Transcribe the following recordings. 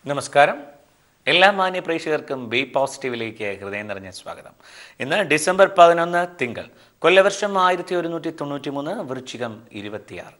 നമസ്കാരം എല്ലാ മാന്യ പ്രേക്ഷകർക്കും ബി പോസിറ്റീവിലേക്ക് ഹൃദയം നിറഞ്ഞ സ്വാഗതം ഇന്ന് ഡിസംബർ പതിനൊന്ന് തിങ്കൾ കൊല്ലവർഷം ആയിരത്തി ഒരുന്നൂറ്റി തൊണ്ണൂറ്റി മൂന്ന് വൃശ്ചികം ഇരുപത്തിയാറ്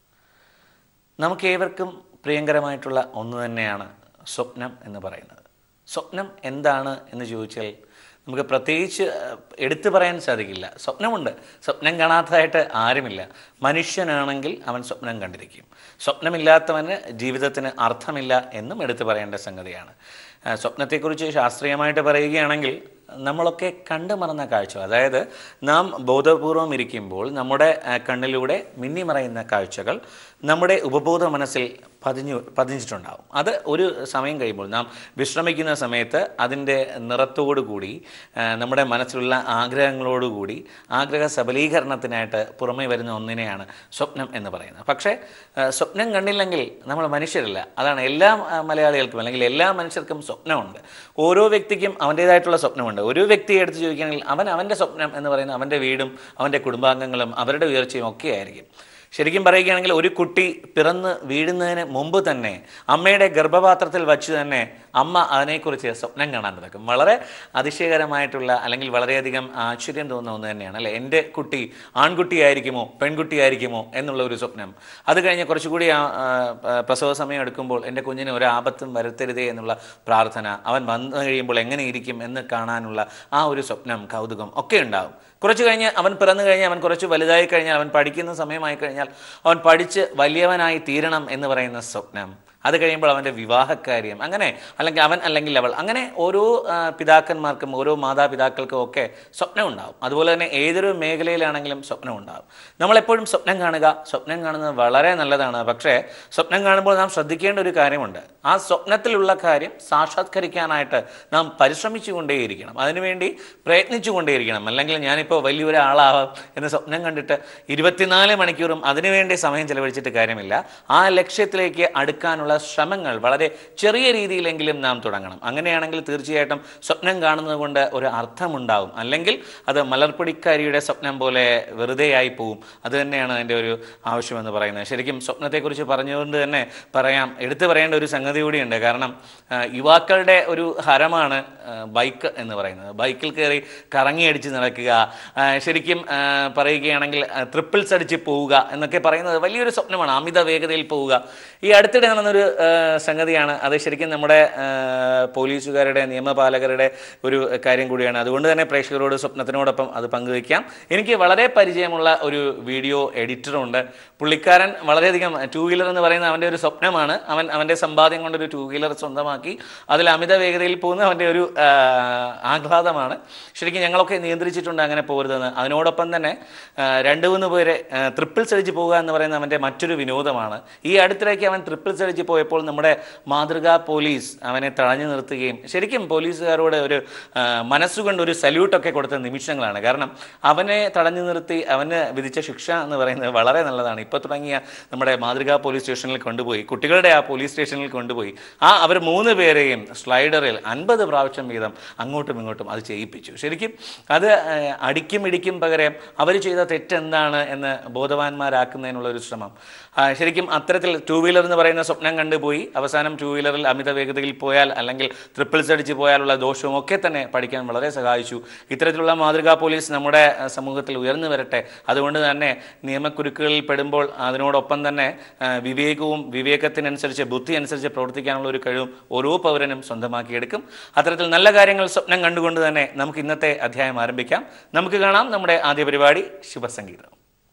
നമുക്ക് ഏവർക്കും പ്രിയങ്കരമായിട്ടുള്ള ഒന്ന് തന്നെയാണ് സ്വപ്നം എന്ന് പറയുന്നത് സ്വപ്നം എന്താണ് എന്ന് ചോദിച്ചാൽ നമുക്ക് പ്രത്യേകിച്ച് ഏഹ്, എടുത്തു പറയാൻ സാധിക്കില്ല സ്വപ്നമുണ്ട് സ്വപ്നം കാണാത്തതായിട്ട് ആരുമില്ല മനുഷ്യനാണെങ്കിൽ അവൻ സ്വപ്നം കണ്ടിരിക്കും സ്വപ്നമില്ലാത്തവന് ജീവിതത്തിന് അർത്ഥമില്ല എന്നും എടുത്തു പറയേണ്ട സംഗതിയാണ് ഏഹ്, സ്വപ്നത്തെക്കുറിച്ച് ശാസ്ത്രീയമായിട്ട് പറയുകയാണെങ്കിൽ നമ്മളൊക്കെ കണ്ടു മറന്ന കാഴ്ച അതായത് നാം ബോധപൂർവം ഇരിക്കുമ്പോൾ നമ്മുടെ ആ, കണ്ണിലൂടെ മിന്നിമറയുന്ന കാഴ്ചകൾ നമ്മുടെ ഉപബോധ മനസ്സിൽ പതിഞ്ഞു പതിഞ്ഞിട്ടുണ്ടാവും അത് ഒരു സമയം കഴിയുമ്പോൾ നാം വിശ്രമിക്കുന്ന സമയത്ത് അതിൻ്റെ നിറത്തോടുകൂടി ആ, നമ്മുടെ മനസ്സിലുള്ള ആഗ്രഹങ്ങളോടുകൂടി ആഗ്രഹ സബലീകരണത്തിനായിട്ട് പുറമേ വരുന്ന ഒന്നിനെയാണ് സ്വപ്നം എന്ന് പറയുന്നത് പക്ഷേ ആ, സ്വപ്നം കണ്ടില്ലെങ്കിൽ നമ്മൾ മനുഷ്യരല്ല അതാണ് എല്ലാ ആ, മലയാളികൾക്കും അല്ലെങ്കിൽ എല്ലാ മനുഷ്യർക്കും സ്വപ്നമുണ്ട് ഓരോ വ്യക്തിക്കും അവൻ്റേതായിട്ടുള്ള സ്വപ്നമുണ്ട് ഒരു വ്യക്തിയെ എടുത്ത് ചോദിക്കുകയാണെങ്കിൽ അവൻ അവൻ്റെ സ്വപ്നം എന്ന് പറയുന്നത് അവൻ്റെ വീടും അവൻ്റെ കുടുംബാംഗങ്ങളും അവരുടെ ഉയർച്ചയും ഒക്കെ ആയിരിക്കും ശരിക്കും പറയുകയാണെങ്കിൽ ഒരു കുട്ടി പിറന്ന് വീഴുന്നതിന് മുമ്പ് തന്നെ അമ്മയുടെ ഗർഭപാത്രത്തിൽ വച്ച് തന്നെ അമ്മ അതിനെക്കുറിച്ച് സ്വപ്നം കാണാൻ തുടങ്ങും വളരെ അതിശയകരമായിട്ടുള്ള അല്ലെങ്കിൽ വളരെയധികം ആശ്ചര്യം തോന്നുന്ന ഒന്ന് തന്നെയാണ് അല്ലേ എൻ്റെ കുട്ടി ആൺകുട്ടിയായിരിക്കുമോ പെൺകുട്ടിയായിരിക്കുമോ എന്നുള്ള ഒരു സ്വപ്നം അത് കഴിഞ്ഞ് കുറച്ചുകൂടി ആ, ആ, പ്രസവ സമയം എടുക്കുമ്പോൾ എൻ്റെ കുഞ്ഞിന് ഒരു ആപത്തും വരുത്തരുതേ എന്നുള്ള പ്രാർത്ഥന അവൻ വന്നു കഴിയുമ്പോൾ എങ്ങനെ ഇരിക്കും എന്ന് കാണാനുള്ള ആ ഒരു സ്വപ്നം കൗതുകം ഒക്കെ ഉണ്ടാവും കുറച്ച് കഴിഞ്ഞ് അവൻ പിറന്നു കഴിഞ്ഞാൽ അവൻ കുറച്ച് വലുതായി കഴിഞ്ഞാൽ അവൻ പഠിക്കുന്ന സമയമായി കഴിഞ്ഞാൽ അവൻ പഠിച്ച് വലിയവനായി തീരണം എന്ന് പറയുന്ന സ്വപ്നം അത് കഴിയുമ്പോൾ അവൻ്റെ വിവാഹക്കാര്യം അങ്ങനെ അല്ലെങ്കിൽ അവൻ അല്ലെങ്കിൽ അവൾ അങ്ങനെ ഓരോ ആ, പിതാക്കന്മാർക്കും ഓരോ മാതാപിതാക്കൾക്കും ഒക്കെ സ്വപ്നം ഉണ്ടാവും അതുപോലെ തന്നെ ഏതൊരു മേഖലയിലാണെങ്കിലും സ്വപ്നം ഉണ്ടാവും നമ്മളെപ്പോഴും സ്വപ്നം കാണുക സ്വപ്നം കാണുന്നത് വളരെ നല്ലതാണ് പക്ഷേ സ്വപ്നം കാണുമ്പോൾ നാം ശ്രദ്ധിക്കേണ്ട ഒരു കാര്യമുണ്ട് ആ സ്വപ്നത്തിലുള്ള കാര്യം സാക്ഷാത്കരിക്കാനായിട്ട് നാം പരിശ്രമിച്ചുകൊണ്ടേയിരിക്കണം അതിനുവേണ്ടി പ്രയത്നിച്ചുകൊണ്ടേയിരിക്കണം അല്ലെങ്കിൽ ഞാനിപ്പോൾ വലിയൊരാളാവാം എന്ന് സ്വപ്നം കണ്ടിട്ട് ഇരുപത്തിനാല് മണിക്കൂറും അതിനുവേണ്ടി സമയം ചെലവഴിച്ചിട്ട് കാര്യമില്ല ആ ലക്ഷ്യത്തിലേക്ക് അടുക്കാനുള്ള ശ്രമങ്ങൾ വളരെ ചെറിയ രീതിയിലെങ്കിലും നാം തുടങ്ങണം അങ്ങനെയാണെങ്കിൽ തീർച്ചയായിട്ടും സ്വപ്നം കാണുന്നത് കൊണ്ട് ഒരു അർത്ഥമുണ്ടാവും അല്ലെങ്കിൽ അത് മലർപ്പൊടിക്കാരിയുടെ സ്വപ്നം പോലെ വെറുതെ ആയി പോവും അത് തന്നെയാണ് അതിൻ്റെ ഒരു ആവശ്യമെന്ന് പറയുന്നത് ശരിക്കും സ്വപ്നത്തെക്കുറിച്ച് പറഞ്ഞുകൊണ്ട് തന്നെ പറയാം എടുത്തു പറയേണ്ട ഒരു സംഗതി കൂടിയുണ്ട് കാരണം ആ, യുവാക്കളുടെ ഒരു ഹരമാണ് ആ, ബൈക്ക് എന്ന് പറയുന്നത് ബൈക്കിൽ കയറി കറങ്ങി അടിച്ച് നടക്കുക ആ, ശരിക്കും ആ, പറയുകയാണെങ്കിൽ ട്രിപ്പിൾസ് അടിച്ച് പോവുക എന്നൊക്കെ പറയുന്നത് വലിയൊരു സ്വപ്നമാണ് അമിത വേഗതയിൽ പോവുക ഈ അടുത്തിടെ നടന്നൊരു ആ, സംഗതിയാണ് അത് ശരിക്കും നമ്മുടെ ആ, പോലീസുകാരുടെ നിയമപാലകരുടെ ഒരു കാര്യം കൂടിയാണ് അതുകൊണ്ട് തന്നെ പ്രേക്ഷകരോട് സ്വപ്നത്തിനോടൊപ്പം അത് പങ്കുവയ്ക്കാം എനിക്ക് വളരെ പരിചയമുള്ള ഒരു വീഡിയോ എഡിറ്ററുണ്ട് പുള്ളിക്കാരൻ വളരെയധികം ടൂ വീലർ എന്ന് പറയുന്ന അവൻ്റെ ഒരു സ്വപ്നമാണ് അവൻ അവൻ്റെ സമ്പാദ്യം കൊണ്ടൊരു ടൂ വീലർ സ്വന്തമാക്കി അതിൽ അമിത വേഗതയിൽ പോകുന്ന അവൻ്റെ ഒരു ആ, ആഹ്ലാദമാണ് ശരിക്കും ഞങ്ങളൊക്കെ നിയന്ത്രിച്ചിട്ടുണ്ട് അങ്ങനെ പോകരുതെന്ന് അതിനോടൊപ്പം തന്നെ ആ, രണ്ട് മൂന്ന് പേരെ ട്രിപ്പിൾസ് അടിച്ച് പോവുക എന്ന് പറയുന്ന അവൻ്റെ മറ്റൊരു വിനോദമാണ് ഈ അടുത്തിടയ്ക്ക് അവൻ ട്രിപ്പിൾസ് അടിച്ച് പോയപ്പോൾ നമ്മുടെ മാതൃകാ പോലീസ് അവനെ തടഞ്ഞു നിർത്തുകയും ശരിക്കും പോലീസുകാരോട് ഒരു ആ, മനസ്സുകൊണ്ട് ഒരു സല്യൂട്ടൊക്കെ കൊടുത്ത നിമിഷങ്ങളാണ് കാരണം അവനെ തടഞ്ഞു നിർത്തി അവന് വിധിച്ച ശിക്ഷ എന്ന് പറയുന്നത് വളരെ നല്ലതാണ് ഇപ്പോൾ തുടങ്ങിയ നമ്മുടെ മാതൃകാ പോലീസ് സ്റ്റേഷനിൽ കൊണ്ടുപോയി കുട്ടികളുടെ ആ പോലീസ് സ്റ്റേഷനിൽ കൊണ്ടുപോയി ആ അവർ മൂന്ന് പേരെയും സ്ലൈഡറിൽ അൻപത് പ്രാവശ്യം വീതം അങ്ങോട്ടും ഇങ്ങോട്ടും അത് ചെയ്യിപ്പിച്ചു ശരിക്കും അത് ആ, അടിക്കും ഇടിക്കും പകരം അവർ ചെയ്ത തെറ്റെന്താണ് എന്ന് ബോധവാന്മാരാക്കുന്നതിനുള്ള ഒരു ശ്രമം ആ, ശരിക്കും അത്തരത്തിൽ ടൂ വീലർ എന്ന് പറയുന്ന സ്വപ്നം കണ്ടുപോയി അവസാനം ടൂ വീലറിൽ അമിത വേഗതയിൽ പോയാൽ അല്ലെങ്കിൽ ട്രിപ്പിൾസ് അടിച്ച് പോയാലുള്ള ദോഷവും ഒക്കെ തന്നെ പഠിക്കാൻ വളരെ സഹായിച്ചു ഇത്തരത്തിലുള്ള മാതൃകാ പോലീസ് നമ്മുടെ ആ, സമൂഹത്തിൽ ഉയർന്നു വരട്ടെ അതുകൊണ്ട് തന്നെ നിയമക്കുരുക്കുകളിൽ പെടുമ്പോൾ അതിനോടൊപ്പം തന്നെ ആ, വിവേകവും വിവേകത്തിനനുസരിച്ച് ബുദ്ധി അനുസരിച്ച് പ്രവർത്തിക്കാനുള്ള ഒരു കഴിവും ഓരോ പൗരനും സ്വന്തമാക്കിയെടുക്കും അത്തരത്തിൽ നല്ല കാര്യങ്ങൾ സ്വപ്നം കണ്ടുകൊണ്ട് തന്നെ നമുക്ക് ഇന്നത്തെ അധ്യായം ആരംഭിക്കാം നമുക്ക് കാണാം നമ്മുടെ ആദ്യ പരിപാടി ശുഭസംഗീതം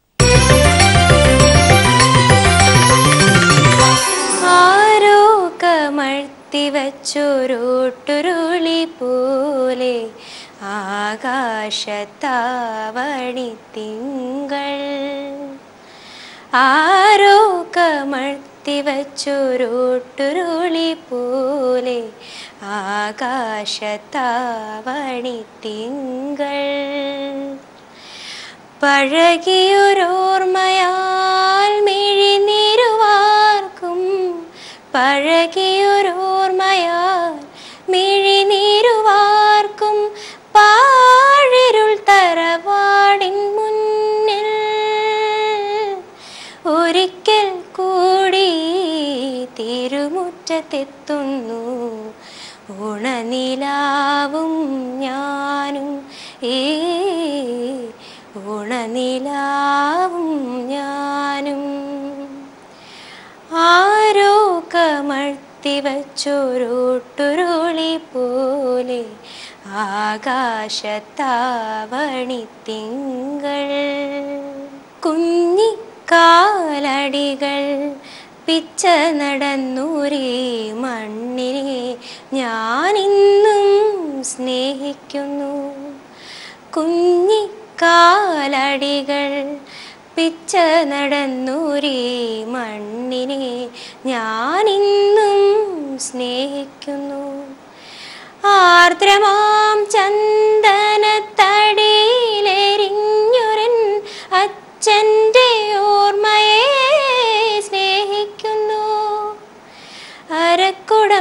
ആരോ കമഴ്ത്തി വച്ചൊരോട്ടുരുളി പോലെ ആകാശത്താവണി തിങ്കൾ ആരോ കമഴ്ത്തി വച്ചൊരോട്ടുരുളി പോലെ ആകാശത്താവണി തിങ്കൾ പഴകിയൊരോർമ്മയാൽ മിഴിനീരുവാർക്കും പഴകിയൊരോർമ്മയാൽ മിഴിനീരുവാർക്കും പാഴിരുൾ തറവാടിൻ മുന്നിൽ ഒരിക്കൽ കൂടി തിരുമുറ്റ തിരുമുറ്റത്തെത്തുന്നു ഓണനിലാവും ഞാനും ഏ ഓണനിലാവും ഞാനും ആരോ കമഴ്ത്തി വച്ചൊരുട്ടുരുളി പോലെ ആകാശത്താവണി തിങ്കൾ കുഞ്ഞിക്കാലടികൾ പിച്ച നടന്നൂരേ മണ്ണിനെ ഞാനിന്നും സ്നേഹിക്കുന്നു കുഞ്ഞിക്കാലടികൾ പിച്ച നടന്നൂരേ മണ്ണിനെ ഞാനിന്നും സ്നേഹിക്കുന്നു ആർദ്രമാം ചന്ദനത്തടിയിലെരിഞ്ഞൊരൻ അച്ഛൻ്റെ ഓർമ്മയെ സ്നേഹിക്കുന്നു അരക്കുടം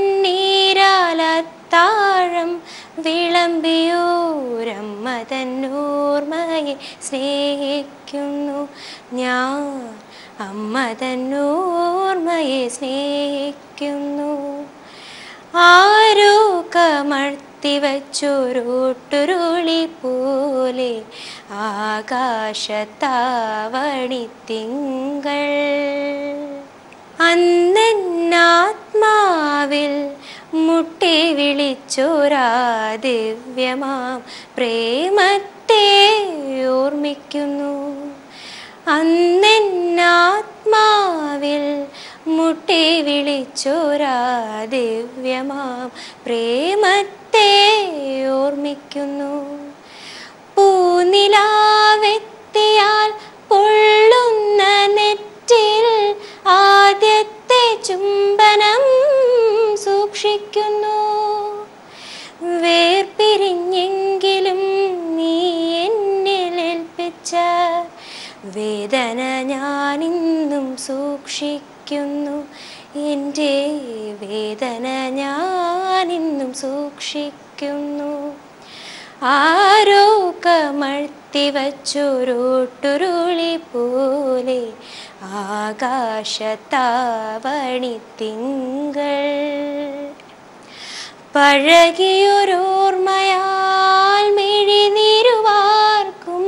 കണ്ണീരാലത്താഴം വിളമ്പിയോരമ്മ തന്നോർമ്മയെ സ്നേഹിക്കുന്നു ഞാൻ അമ്മ തന്നോർമ്മയെ സ്നേഹിക്കുന്നു ആരോ കമഴ്ത്തി വച്ചൊരുട്ടുരുളി പോലെ ആകാശത്താവണി തിങ്കൾ അന്നാത്മാവിൽ മുട്ടി വിളിച്ചോരാ ദിവ്യമാം പ്രേമത്തെ ഓർമ്മിക്കുന്നു അന്നാത്മാവിൽ മുട്ടി വിളിച്ചോരാ ദിവ്യമാം പ്രേമത്തെ ഓർമ്മിക്കുന്നു പൂനിലാവെത്തിയാൽ പൊള്ളുന്ന നെറ്റിൽ ആദ്യത്തെ ചുംബനം സൂക്ഷിക്കുന്നു വേർപിരിഞ്ഞെങ്കിലും നീ എന്നിലേൽപ്പിച്ച വേദന ഞാനിന്നും സൂക്ഷിക്കുന്നു എൻ്റെ വേദന ഞാനിന്നും സൂക്ഷിക്കുന്നു ആരോ കമഴ്ത്തി വച്ചൊരുട്ടുരുളി പോലെ ആകാശത്താവണി തിങ്കൾ പഴകിയൊരോർമ്മയാൽ മിഴിനീരുവാർക്കും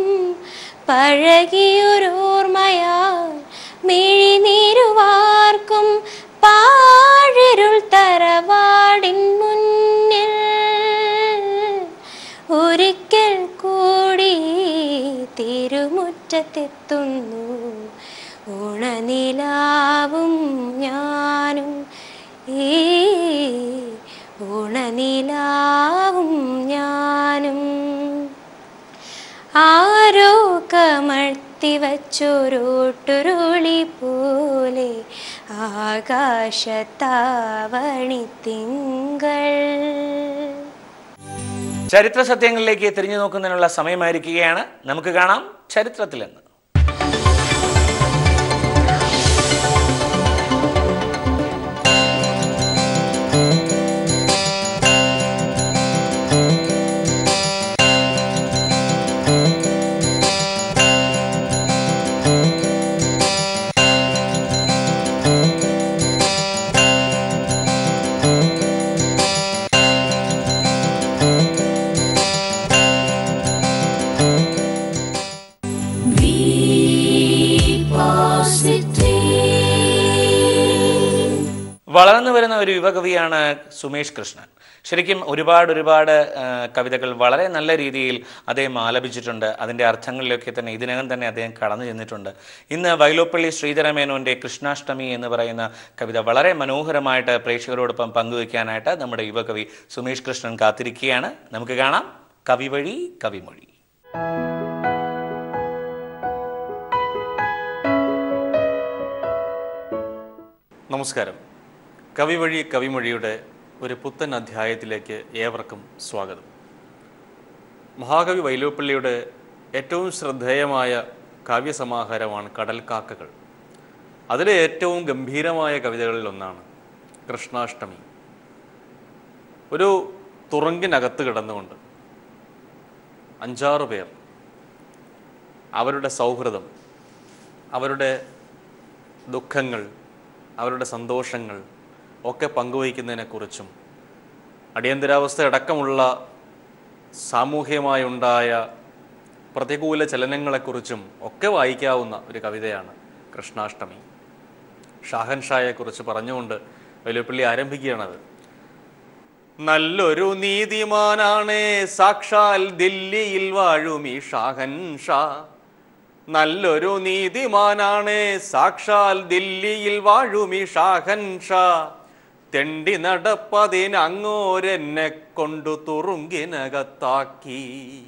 പഴകിയൊരോർമ്മയാൽ മിഴിനീരുവാർക്കും പാഴിരുൾ തറവാടിൻ മുന്നിൽ ഒരിക്കൽ കൂടി തിരുമുറ്റത്തെത്തുന്നു ഓണനിലാവും ഞാനും ഏ ഓണനിലാവും ഞാനും ആരോ കമഴ്ത്തി വച്ചൊരുട്ടുരുളി പോലെ ആകാശത്താവണി തിങ്കൾ ചരിത്ര സത്യങ്ങളിലേക്ക് തിരിഞ്ഞു നോക്കുന്നതിനുള്ള സമയമായിരിക്കുകയാണ് നമുക്ക് കാണാം ചരിത്രത്തിൽ നിന്ന് വളർന്നു വരുന്ന ഒരു യുവകവിയാണ് സുമേഷ് കൃഷ്ണൻ ശരിക്കും ഒരുപാട് ഒരുപാട് ആ, കവിതകൾ വളരെ നല്ല രീതിയിൽ അദ്ദേഹം ആലപിച്ചിട്ടുണ്ട് അതിൻ്റെ അർത്ഥങ്ങളിലൊക്കെ തന്നെ ഇതിനകം തന്നെ അദ്ദേഹം കടന്നു ചെന്നിട്ടുണ്ട് ഇന്ന് വൈലോപ്പള്ളി ശ്രീധരമേനോൻ്റെ കൃഷ്ണാഷ്ടമി എന്ന് പറയുന്ന കവിത വളരെ മനോഹരമായിട്ട് പ്രേക്ഷകരോടൊപ്പം പങ്കുവയ്ക്കാനായിട്ട് നമ്മുടെ യുവകവി സുമേഷ് കൃഷ്ണൻ കാത്തിരിക്കുകയാണ് നമുക്ക് കാണാം കവിവഴി കവിമൊഴി നമസ്കാരം കവിവഴി കവിമൊഴിയുടെ ഒരു പുത്തൻ അധ്യായത്തിലേക്ക് ഏവർക്കും സ്വാഗതം മഹാകവി വൈലോപ്പള്ളിയുടെ ഏറ്റവും ശ്രദ്ധേയമായ കാവ്യസമാഹാരമാണ് കടൽക്കാക്കകൾ അതിലെ ഏറ്റവും ഗംഭീരമായ കവിതകളിൽ ഒന്നാണ് കൃഷ്ണാഷ്ടമി ഒരു തുറങ്കിനകത്ത് കിടന്നുകൊണ്ട് അഞ്ചാറ് പേർ അവരുടെ സൗഹൃദം അവരുടെ ദുഃഖങ്ങൾ അവരുടെ സന്തോഷങ്ങൾ ഒക്കെ പങ്കുവയ്ക്കുന്നതിനെക്കുറിച്ചും അടിയന്തരാവസ്ഥ അടക്കമുള്ള സാമൂഹ്യമായുണ്ടായ പ്രതികൂല ചലനങ്ങളെക്കുറിച്ചും ഒക്കെ വായിക്കാവുന്ന ഒരു കവിതയാണ് കൃഷ്ണാഷ്ടമി ഷാഹൻഷായെക്കുറിച്ച് പറഞ്ഞുകൊണ്ട് വലുപ്പള്ളി ആരംഭിക്കുകയാണത് നല്ലൊരു നീതിമാനാണ് സാക്ഷാൽ ദില്ലിയിൽ വാഴും ഈ ഷാഹൻ ഷാ നല്ലൊരു നീതിമാനാണ് സാക്ഷാൽ ദില്ലിയിൽ വാഴും ഈ ഷാഹൻ ഷാ തെണ്ടി നടപ്പതിന് അങ്ങോരെന്നെ കൊണ്ടു തുറുങ്കിനകത്താക്കി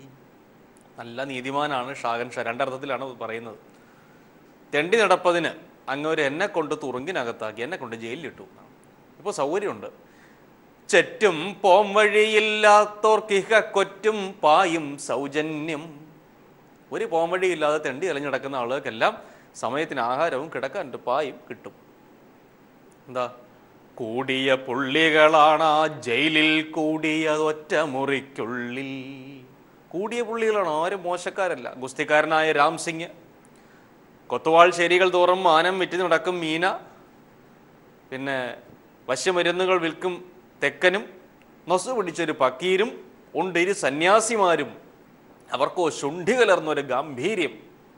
നല്ല നീതിമാനാണ് ഷാഹൻ ഷാ രണ്ടർത്ഥത്തിലാണ് പറയുന്നത് തെണ്ടി നടപ്പതിന് അങ്ങോര് എന്നെ കൊണ്ട് തുറുങ്കിനകത്താക്കി എന്നെ കൊണ്ട് ജയിലിലിട്ടു ഇപ്പോൾ സൗകര്യമുണ്ട് ചെറ്റും പോം വഴിയില്ലാത്തോർക്കിഹ കൊറ്റും പായും സൗജന്യം ഒരു പോം വഴിയില്ലാതെ തെണ്ടി അലഞ്ഞടക്കുന്ന ആളുകൾക്കെല്ലാം സമയത്തിന് ആഹാരവും കിടക്കാൻ ഒരു പായും കിട്ടും എന്താ കൂടിയ പുള്ളികളാണ് ആ ജയിലിൽ കൂടിയ ഒറ്റ മുറിക്കുള്ളിൽ കൂടിയ പുള്ളികളാണ് ആരും മോശക്കാരല്ല ഗുസ്തിക്കാരനായ രാം സിംഗ് കൊത്തുവാൾ ശേരികൾ തോറും മാനം വിറ്റ് നടക്കും മീന പിന്നെ വശ്യമരുന്നുകൾ വിൽക്കും തെക്കനും നൊസു പിടിച്ചൊരു പക്കീരും ഉണ്ട് ഇരു സന്യാസിമാരും അവർക്കോ ശുണ്ഠി കലർന്നൊരു ഗാംഭീര്യം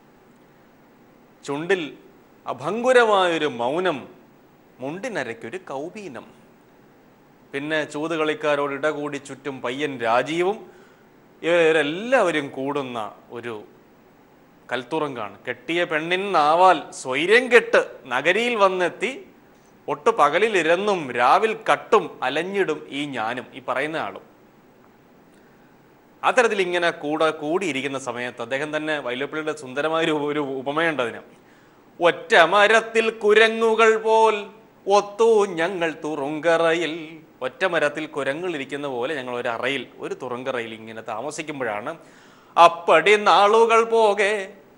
ചുണ്ടിൽ അഭങ്കുരമായൊരു മൗനം മുണ്ടിനരയ്ക്കൊരു കൗപീനം പിന്നെ ചൂതുകളിക്കാരോട് ഇടകൂടി ചുറ്റും പയ്യൻ രാജീവും ഇവരെല്ലാവരും കൂടുന്ന ഒരു കൽത്തുറങ്കാണ് കെട്ടിയ പെണ്ണിൻ നാവാൽ സ്വൈര്യം കെട്ട് നഗരിയിൽ വന്നെത്തി ഒട്ടു പകലിലിരന്നും രാവിൽ കട്ടും അലഞ്ഞിടും ഈ ഞാനും ഈ പറയുന്ന ആളും അത്തരത്തിൽ ഇങ്ങനെ കൂടെ കൂടിയിരിക്കുന്ന സമയത്ത് അദ്ദേഹം തന്നെ വൈലപ്പിള്ളിയുടെ സുന്ദരമായ ഒരു ഒരു ഉപമയുണ്ട് അതിന് ഒറ്റ മരത്തിൽ കുരങ്ങുകൾ പോൽ ഒത്തു ഞങ്ങൾ തുറുങ്കറയിൽ ഒറ്റ മരത്തിൽ കുരങ്ങൾ ഇരിക്കുന്ന പോലെ ഞങ്ങൾ ഒരു അറയിൽ ഒരു തുറുങ്കറയിൽ ഇങ്ങനെ താമസിക്കുമ്പോഴാണ് അപ്പടി നാളുകൾ പോകെ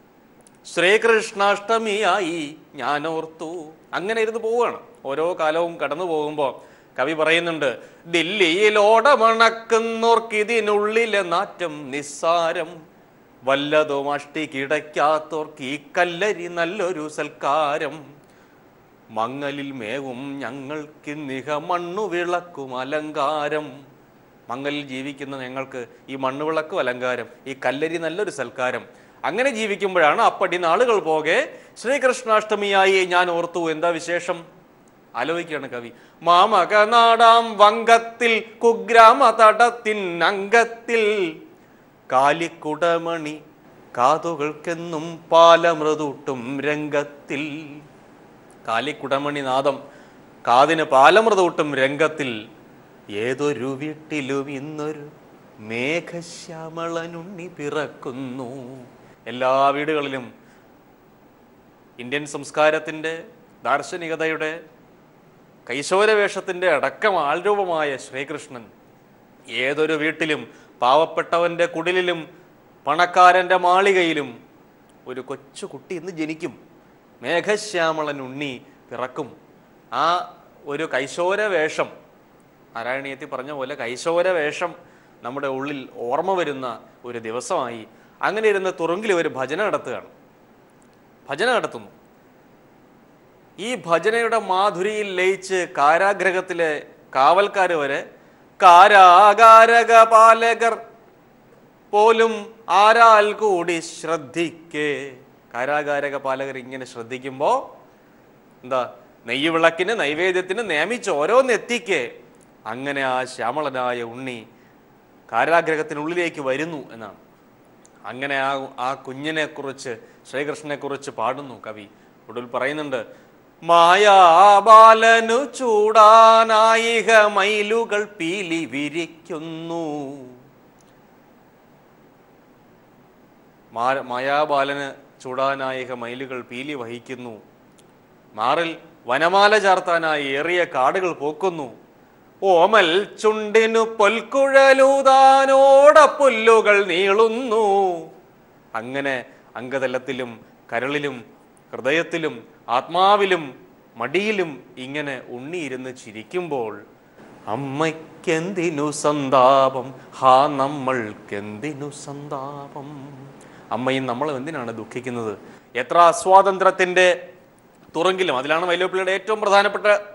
ശ്രീകൃഷ്ണാഷ്ടമിയായി ഞാൻ ഓർത്തു അങ്ങനെ ഇരുന്ന് പോവുകയാണ് ഓരോ കാലവും കടന്നു പോകുമ്പോൾ കവി പറയുന്നുണ്ട് ദില്ലിയിൽ ഓടമണക്കുന്നോർക്കിതിനുള്ളിലെ നാറ്റം നിസ്സാരം വല്ലതും അഷ്ടി കിടക്കാത്തോർക്ക് ഈ കല്ലരി നല്ലൊരു സൽക്കാരം മങ്ങലിൽ മേവും ഞങ്ങൾക്ക് നിഹ മണ്ണു വിളക്കും അലങ്കാരം മങ്ങലിൽ ജീവിക്കുന്ന ഞങ്ങൾക്ക് ഈ മണ്ണുവിളക്കും അലങ്കാരം ഈ കല്ലരി നല്ലൊരു സൽക്കാരം അങ്ങനെ ജീവിക്കുമ്പോഴാണ് അപ്പടി നാളുകൾ പോകെ ശ്രീകൃഷ്ണാഷ്ടമിയായി ഞാൻ ഓർത്തു എന്താ വിശേഷം ആലോചിക്കുകയാണ് കവി മാമക നാടാം വങ്കത്തിൽ കുഗ്രാമ തടത്തിൻ അംഗത്തിൽ കാലിക്കുടമണി കാതുകൾക്കെന്നും പാലമൃതൂട്ടും രംഗത്തിൽ കാലിക്കുടമണി നാദം കാതിന് പാലമൃതൂട്ടും രംഗത്തിൽ ഏതൊരു വീട്ടിലും ഇന്നൊരു മേഘശ്യാമളനുണ്ണി പിറക്കുന്നു എല്ലാ വീടുകളിലും ഇന്ത്യൻ സംസ്കാരത്തിൻ്റെ ദാർശനികതയുടെ കൈശോരവേഷത്തിൻ്റെ അടക്കം ആൾരൂപമായ ശ്രീകൃഷ്ണൻ ഏതൊരു വീട്ടിലും പാവപ്പെട്ടവൻ്റെ കുടിലിലും പണക്കാരൻ്റെ മാളികയിലും ഒരു കൊച്ചു കുട്ടി ഇന്ന് ജനിക്കും മേഘശ്യാമളൻ ഉണ്ണി പിറക്കും ആ ഒരു കൈശോര വേഷം നാരായണീയത്തിൽ പറഞ്ഞ പോലെ കൈശോര വേഷം നമ്മുടെ ഉള്ളിൽ ഓർമ്മ വരുന്ന ഒരു ദിവസമായി അങ്ങനെ ഇരുന്ന് തുറുങ്കിൽ ഒരു ഭജന നടത്തുകയാണ് ഭജന നടത്തുന്നു ഈ ഭജനയുടെ മാധുരിയിൽ ലയിച്ച് കാരാഗ്രഹത്തിലെ കാവൽക്കാർ വരെ കാരാകാരക പാലകർ പോലും ആരാൽ കൂടി ശ്രദ്ധിക്കേ കാരാകാരക പാലകർ ഇങ്ങനെ ശ്രദ്ധിക്കുമ്പോൾ എന്താ നെയ്യ് വിളക്കിന് നൈവേദ്യത്തിന് നിയമിച്ച് ഓരോന്നെത്തിക്കേ അങ്ങനെ ആ ശ്യാമളനായ ഉണ്ണി കാരാഗ്രഹത്തിനുള്ളിലേക്ക് വരുന്നു എന്നാണ് അങ്ങനെ ആ ആ കുഞ്ഞിനെ കുറിച്ച് ശ്രീകൃഷ്ണനെ കുറിച്ച് പാടുന്നു കവി ഒടുവിൽ പറയുന്നുണ്ട് മായാബാലനു ചൂടാനായിക മയിലുകൾ പീലി വിരിക്കുന്നു മാ- മായാബാലന് ചൂടാനായിക മയിലുകൾ പീലി വഹിക്കുന്നു മാറിൽ വനമാല ചാർത്താനായി ഏറിയ കാടുകൾ പോക്കുന്നു ഓമൽ ചുണ്ടിനു പൊൽക്കുഴലൂതാനോട പുല്ലുകൾ നീളുന്നു അങ്ങനെ അംഗതലത്തിലും കരളിലും ഹൃദയത്തിലും ആത്മാവിലും മടിയിലും ഇങ്ങനെ ഉണ്ണിയിരുന്ന് ചിരിക്കുമ്പോൾ അമ്മയ്ക്കെന്തിനു സന്താപം ഹാ നമ്മൾക്കെന്തിനു സന്താപം അമ്മയും നമ്മൾ എന്തിനാണ് ദുഃഖിക്കുന്നത് എത്ര സ്വാതന്ത്ര്യത്തിൻ്റെ തുറങ്കിലും അതിലാണ് വൈലോപ്പിള്ളിയുടെ ഏറ്റവും പ്രധാനപ്പെട്ട ഒരു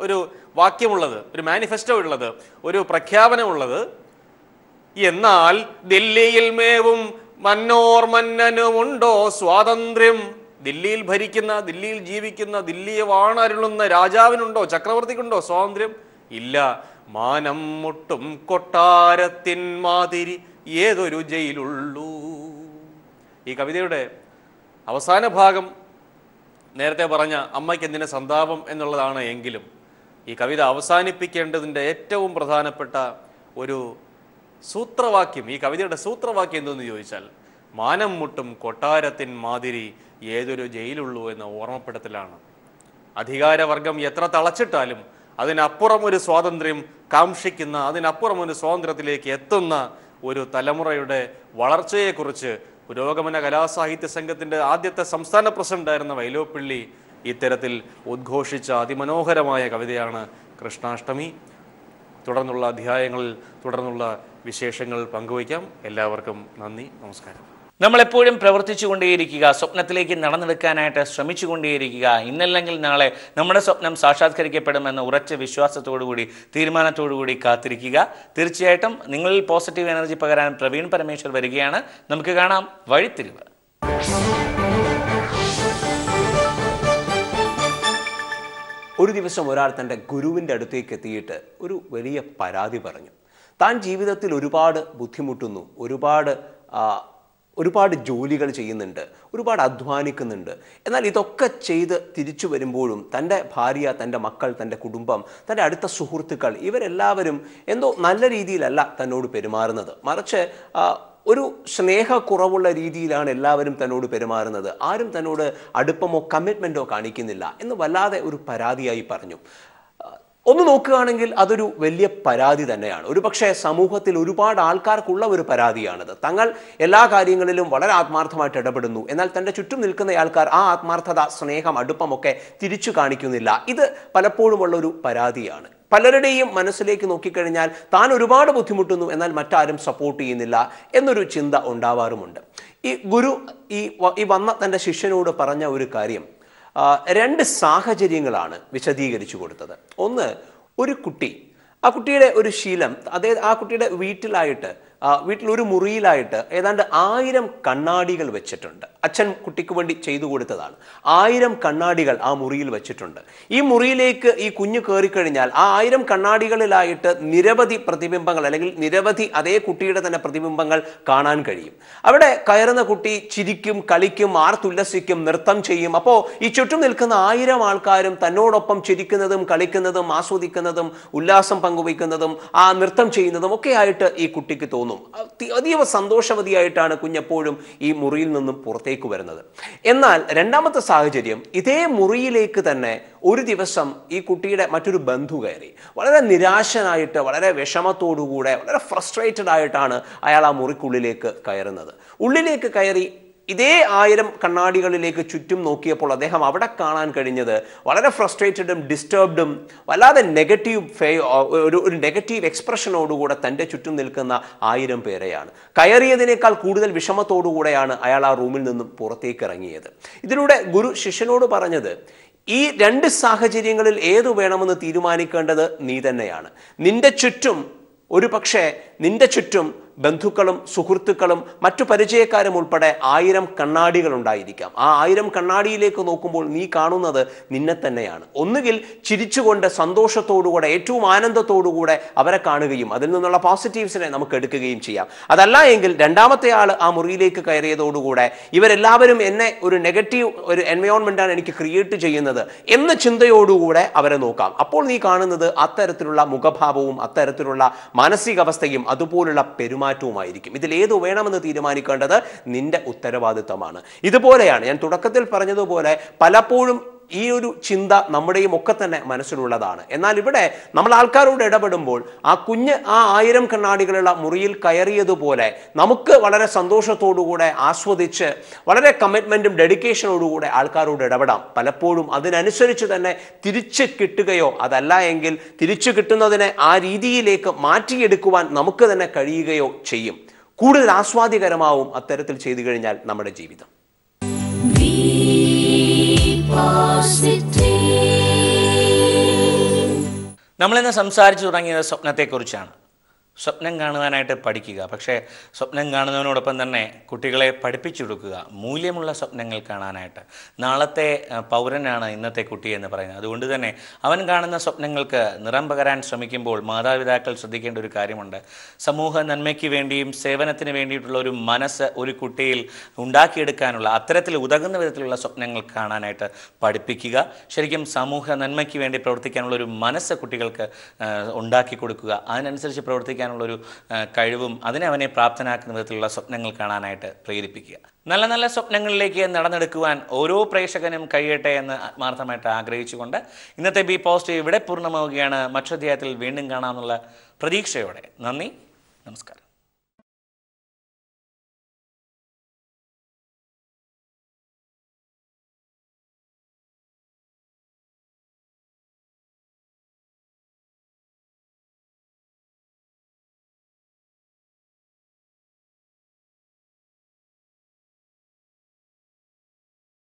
വാക്യമുള്ളത് ഒരു മാനിഫെസ്റ്റോ ഉള്ളത് ഒരു പ്രഖ്യാപനമുള്ളത് എന്നാൽ ദില്ലിയിൽ മേവും മന്നോർ മന്നനുമുണ്ടോ സ്വാതന്ത്ര്യം ദില്ലിയിൽ ഭരിക്കുന്ന ദില്ലിയിൽ ജീവിക്കുന്ന ദില്ലിയെ വാണരുളുന്ന രാജാവിനുണ്ടോ ചക്രവർത്തിക്കുണ്ടോ സ്വാതന്ത്ര്യം ഇല്ല മാനം മുട്ടും കൊട്ടാരത്തിൻ മാതിരി ഏതൊരു ജയിലുള്ളൂ ഈ കവിതയുടെ അവസാന ഭാഗം നേരത്തെ പറഞ്ഞ അമ്മയ്ക്ക് എന്തിന് സന്താപം എന്നുള്ളതാണ് എങ്കിലും ഈ കവിത അവസാനിപ്പിക്കേണ്ടതിൻ്റെ ഏറ്റവും പ്രധാനപ്പെട്ട ഒരു സൂത്രവാക്യം ഈ കവിതയുടെ സൂത്രവാക്യം എന്തെന്ന് ചോദിച്ചാൽ മാനം മുട്ടും കൊട്ടാരത്തിൻ മാതിരി ഏതൊരു ജയിലുള്ളൂ എന്ന ഓർമ്മപ്പെടുത്തലാണ് അധികാരവർഗം എത്ര തളച്ചിട്ടാലും അതിനപ്പുറം ഒരു സ്വാതന്ത്ര്യം കാക്ഷിക്കുന്ന അതിനപ്പുറം ഒരു സ്വാതന്ത്ര്യത്തിലേക്ക് എത്തുന്ന ഒരു തലമുറയുടെ വളർച്ചയെക്കുറിച്ച് പുരോഗമന കലാസാഹിത്യ സംഘത്തിൻ്റെ ആദ്യത്തെ സംസ്ഥാന പ്രസിഡന്റായിരുന്ന വൈലോപ്പിള്ളി ഇത്തരത്തിൽ ഉദ്ഘോഷിച്ച അതിമനോഹരമായ കവിതയാണ് കൃഷ്ണാഷ്ടമി തുടർന്നുള്ള അധ്യായങ്ങളിൽ തുടർന്നുള്ള വിശേഷങ്ങൾ പങ്കുവയ്ക്കാം എല്ലാവർക്കും നന്ദി നമസ്കാരം നമ്മളെപ്പോഴും പ്രവർത്തിച്ചുകൊണ്ടേയിരിക്കുക സ്വപ്നത്തിലേക്ക് നടന്നെടുക്കാനായിട്ട് ശ്രമിച്ചുകൊണ്ടേയിരിക്കുക ഇന്നല്ലെങ്കിൽ നാളെ നമ്മുടെ സ്വപ്നം സാക്ഷാത്കരിക്കപ്പെടുമെന്ന ഉറച്ച വിശ്വാസത്തോടുകൂടി തീരുമാനത്തോടുകൂടി കാത്തിരിക്കുക തീർച്ചയായിട്ടും നിങ്ങളിൽ പോസിറ്റീവ് എനർജി പകരാൻ പ്രവീൺ പരമേശ്വർ വരികയാണ് നമുക്ക് കാണാം വഴിത്തിരിവ് ഒരു ദിവസം ഒരാൾ തൻ്റെ ഗുരുവിൻ്റെ അടുത്തേക്ക് എത്തിയിട്ട് ഒരു വലിയ പരാതി പറഞ്ഞു താൻ ജീവിതത്തിൽ ഒരുപാട് ബുദ്ധിമുട്ടുന്നു ഒരുപാട് ആ, ഒരുപാട് ജോലികൾ ചെയ്യുന്നുണ്ട് ഒരുപാട് അധ്വാനിക്കുന്നുണ്ട് എന്നാൽ ഇതൊക്കെ ചെയ്ത് തിരിച്ചു വരുമ്പോഴും തൻ്റെ ഭാര്യ തൻ്റെ മക്കൾ തൻ്റെ കുടുംബം തൻ്റെ അടുത്ത സുഹൃത്തുക്കൾ ഇവരെല്ലാവരും എന്തോ നല്ല രീതിയിലല്ല തന്നോട് പെരുമാറുന്നത് മറിച്ച് ആ, ഒരു സ്നേഹക്കുറവുള്ള രീതിയിലാണ് എല്ലാവരും തന്നോട് പെരുമാറുന്നത് ആരും തന്നോട് അടുപ്പമോ കമ്മിറ്റ്മെൻറ്റോ കാണിക്കുന്നില്ല എന്ന് വല്ലാതെ ഒരു പരാതിയായി പറഞ്ഞു ഒന്ന് നോക്കുകയാണെങ്കിൽ അതൊരു വലിയ പരാതി തന്നെയാണ് ഒരു പക്ഷേ സമൂഹത്തിൽ ഒരുപാട് ആൾക്കാർക്കുള്ള ഒരു പരാതിയാണത് തങ്ങൾ എല്ലാ കാര്യങ്ങളിലും വളരെ ആത്മാർത്ഥമായിട്ട് ഇടപെടുന്നു എന്നാൽ തൻ്റെ ചുറ്റും നിൽക്കുന്ന ആൾക്കാർ ആ ആത്മാർത്ഥത സ്നേഹം അടുപ്പമൊക്കെ തിരിച്ചു കാണിക്കുന്നില്ല ഇത് പലപ്പോഴുമുള്ള ഒരു പരാതിയാണ് പലരുടെയും മനസ്സിലേക്ക് നോക്കിക്കഴിഞ്ഞാൽ താൻ ഒരുപാട് ബുദ്ധിമുട്ടുന്നു എന്നാൽ മറ്റാരും സപ്പോർട്ട് ചെയ്യുന്നില്ല എന്നൊരു ചിന്ത ഉണ്ടാവാറുമുണ്ട് ഈ ഗുരു ഈ വ- ഈ വന്ന തൻ്റെ ശിഷ്യനോട് പറഞ്ഞ ഒരു കാര്യം ആ, രണ്ട് സാഹചര്യങ്ങളാണ് വിശദീകരിച്ചു കൊടുത്തത് ഒന്ന് ഒരു കുട്ടി ആ കുട്ടിയുടെ ഒരു ശീലം അതേ ആ കുട്ടിയുടെ വീട്ടിലായിട്ട് ആ, വീട്ടിൽ ഒരു മുറിയിലായിട്ട് ഏതാണ്ട് ആയിരം കണ്ണാടികൾ വെച്ചിട്ടുണ്ട് അച്ഛൻ കുട്ടിക്ക് വേണ്ടി ചെയ്തു കൊടുത്തതാണ് ആയിരം കണ്ണാടികൾ ആ മുറിയിൽ വെച്ചിട്ടുണ്ട് ഈ മുറിയിലേക്ക് ഈ കുഞ്ഞ് കയറിക്കഴിഞ്ഞാൽ ആ ആയിരം കണ്ണാടികളിലായിട്ട് നിരവധി പ്രതിബിംബങ്ങൾ അല്ലെങ്കിൽ നിരവധി അതേ കുട്ടിയുടെ തന്നെ പ്രതിബിംബങ്ങൾ കാണാൻ കഴിയും അവിടെ കയറുന്ന കുട്ടി ചിരിക്കും കളിക്കും ആർത്തുല്ലസിക്കും നൃത്തം ചെയ്യും അപ്പോൾ ഈ ചുറ്റും നിൽക്കുന്ന ആയിരം ആൾക്കാരും തന്നോടൊപ്പം ചിരിക്കുന്നതും കളിക്കുന്നതും ആസ്വദിക്കുന്നതും ഉല്ലാസം പങ്കുവയ്ക്കുന്നതും ആ നൃത്തം ചെയ്യുന്നതും ഒക്കെ ആയിട്ട് ഈ കുട്ടിക്ക് തോന്നും അതി- അതീവ സന്തോഷവതിയായിട്ടാണ് കുഞ്ഞെപ്പോഴും ഈ മുറിയിൽ നിന്നും പുറത്തേക്ക് വരുന്നത് എന്നാൽ രണ്ടാമത്തെ സാഹചര്യം ഇതേ മുറിയിലേക്ക് തന്നെ ഒരു ദിവസം ഈ കുട്ടിയുടെ മറ്റൊരു ബന്ധു കയറി വളരെ നിരാശനായിട്ട് വളരെ വിഷമത്തോടുകൂടെ വളരെ ഫ്രസ്ട്രേറ്റഡ് ആയിട്ടാണ് അയാൾ ആ മുറിക്കുള്ളിലേക്ക് കയറുന്നത് ഉള്ളിലേക്ക് കയറി ഇതേ ആയിരം കണ്ണാടികളിലേക്ക് ചുറ്റും നോക്കിയപ്പോൾ അദ്ദേഹം അവിടെ കാണാൻ കഴിഞ്ഞത് വളരെ ഫ്രസ്ട്രേറ്റഡും ഡിസ്റ്റർബ്ഡും വല്ലാതെ നെഗറ്റീവ് ഫേ ഒരു ഒരു നെഗറ്റീവ് എക്സ്പ്രഷനോടുകൂടെ തൻ്റെ ചുറ്റും നിൽക്കുന്ന ആയിരം പേരെയാണ് കയറിയതിനേക്കാൾ കൂടുതൽ വിഷമത്തോടുകൂടെയാണ് അയാൾ ആ റൂമിൽ നിന്നും പുറത്തേക്ക് ഇറങ്ങിയത് ഇതിലൂടെ ഗുരു ശിഷ്യനോട് പറഞ്ഞത് ഈ രണ്ട് സാഹചര്യങ്ങളിൽ ഏതു വേണമെന്ന് തീരുമാനിക്കേണ്ടത് നീ തന്നെയാണ് നിന്റെ ചുറ്റും ഒരു പക്ഷേ നിന്റെ ചുറ്റും ബന്ധുക്കളും സുഹൃത്തുക്കളും മറ്റു പരിചയക്കാരും ഉൾപ്പെടെ ആയിരം കണ്ണാടികൾ ഉണ്ടായിരിക്കാം ആ ആയിരം കണ്ണാടിയിലേക്ക് നോക്കുമ്പോൾ നീ കാണുന്നത് നിന്നെ തന്നെയാണ് ഒന്നുകിൽ ചിരിച്ചുകൊണ്ട് സന്തോഷത്തോടുകൂടെ ഏറ്റവും ആനന്ദത്തോടുകൂടെ അവരെ കാണുകയും അതിൽ നിന്നുള്ള പോസിറ്റീവ്സിനെ നമുക്ക് എടുക്കുകയും ചെയ്യാം അതല്ല എങ്കിൽ രണ്ടാമത്തെ ആൾ ആ മുറിയിലേക്ക് കയറിയതോടുകൂടെ ഇവരെല്ലാവരും എന്നെ ഒരു നെഗറ്റീവ് ഒരു എൻവയോൺമെന്റാണ് എനിക്ക് ക്രിയേറ്റ് ചെയ്യുന്നത് എന്ന ചിന്തയോടുകൂടെ അവരെ നോക്കാം അപ്പോൾ നീ കാണുന്നത് അത്തരത്തിലുള്ള മുഖഭാവവും അത്തരത്തിലുള്ള മാനസികാവസ്ഥയും അതുപോലുള്ള പെരുമാറ്റവുമായിരിക്കും ഇതിൽ ഏത് വേണമെന്ന് തീരുമാനിക്കേണ്ടത് നിന്റെ ഉത്തരവാദിത്തമാണ് ഇതുപോലെയാണ് ഞാൻ തുടക്കത്തിൽ പറഞ്ഞതുപോലെ പലപ്പോഴും ഈ ഒരു ചിന്ത നമ്മുടെയും ഒക്കെ തന്നെ മനസ്സിലുള്ളതാണ് എന്നാൽ ഇവിടെ നമ്മൾ ആൾക്കാരോട് ഇടപെടുമ്പോൾ ആ കുഞ്ഞ് ആ ആയിരം കണ്ണാടികളുള്ള മുറിയിൽ കയറിയതുപോലെ നമുക്ക് വളരെ സന്തോഷത്തോടുകൂടെ ആസ്വദിച്ച് വളരെ കമ്മിറ്റ്മെന്റും ഡെഡിക്കേഷനോടുകൂടെ ആൾക്കാരോട് ഇടപെടാം പലപ്പോഴും അതിനനുസരിച്ച് തന്നെ തിരിച്ച് കിട്ടുകയോ അതല്ല എങ്കിൽ തിരിച്ചു കിട്ടുന്നതിനെ ആ രീതിയിലേക്ക് മാറ്റിയെടുക്കുവാൻ നമുക്ക് തന്നെ കഴിയുകയോ ചെയ്യും കൂടുതൽ ആസ്വാദ്യകരമാവും അത്തരത്തിൽ ചെയ്തു കഴിഞ്ഞാൽ നമ്മുടെ ജീവിതം Be positive. നമ്മളിന്ന് സംസാരിച്ചു തുടങ്ങിയത് സ്വപ്നത്തെക്കുറിച്ചാണ് സ്വപ്നം കാണുവാനായിട്ട് പഠിക്കുക പക്ഷേ സ്വപ്നം കാണുന്നതിനോടൊപ്പം തന്നെ കുട്ടികളെ പഠിപ്പിച്ചു കൊടുക്കുക മൂല്യമുള്ള സ്വപ്നങ്ങൾ കാണാനായിട്ട് നാളത്തെ ആ, പൗരനാണ് ഇന്നത്തെ കുട്ടി എന്ന് പറയുന്നത് അതുകൊണ്ട് തന്നെ അവൻ കാണുന്ന സ്വപ്നങ്ങൾക്ക് നിറം പകരാൻ ശ്രമിക്കുമ്പോൾ മാതാപിതാക്കൾ ശ്രദ്ധിക്കേണ്ട ഒരു കാര്യമുണ്ട് സമൂഹ നന്മയ്ക്ക് വേണ്ടിയും സേവനത്തിന് വേണ്ടിയിട്ടുള്ള ഒരു മനസ്സ് ഒരു കുട്ടിയിൽ ഉണ്ടാക്കിയെടുക്കാനുള്ള അത്തരത്തിൽ ഉതകുന്ന വിധത്തിലുള്ള സ്വപ്നങ്ങൾ കാണാനായിട്ട് പഠിപ്പിക്കുക ശരിക്കും സമൂഹ നന്മയ്ക്ക് വേണ്ടി പ്രവർത്തിക്കാനുള്ള ഒരു മനസ്സ് കുട്ടികൾക്ക് ആ, ഉണ്ടാക്കി കൊടുക്കുക അതിനനുസരിച്ച് പ്രവർത്തിക്കാനുള്ള ഒരു ആ, കഴിവും അതിനെ അവനെ പ്രാപ്തനാക്കുന്ന വിധത്തിലുള്ള സ്വപ്നങ്ങൾ കാണാനായിട്ട് പ്രേരിപ്പിക്കുക നല്ല നല്ല സ്വപ്നങ്ങളിലേക്ക് നടന്നെടുക്കുവാൻ ഓരോ പ്രേക്ഷകനും കഴിയട്ടെ എന്ന് ആത്മാർത്ഥമായിട്ട് ആഗ്രഹിച്ചുകൊണ്ട് ഇന്നത്തെ ബി പോസിറ്റീവ് ഇവിടെ പൂർണ്ണമാവുകയാണ് മറ്റൊരു അധ്യായത്തിൽ വീണ്ടും കാണാമെന്നുള്ള പ്രതീക്ഷയോടെ നന്ദി നമസ്കാരം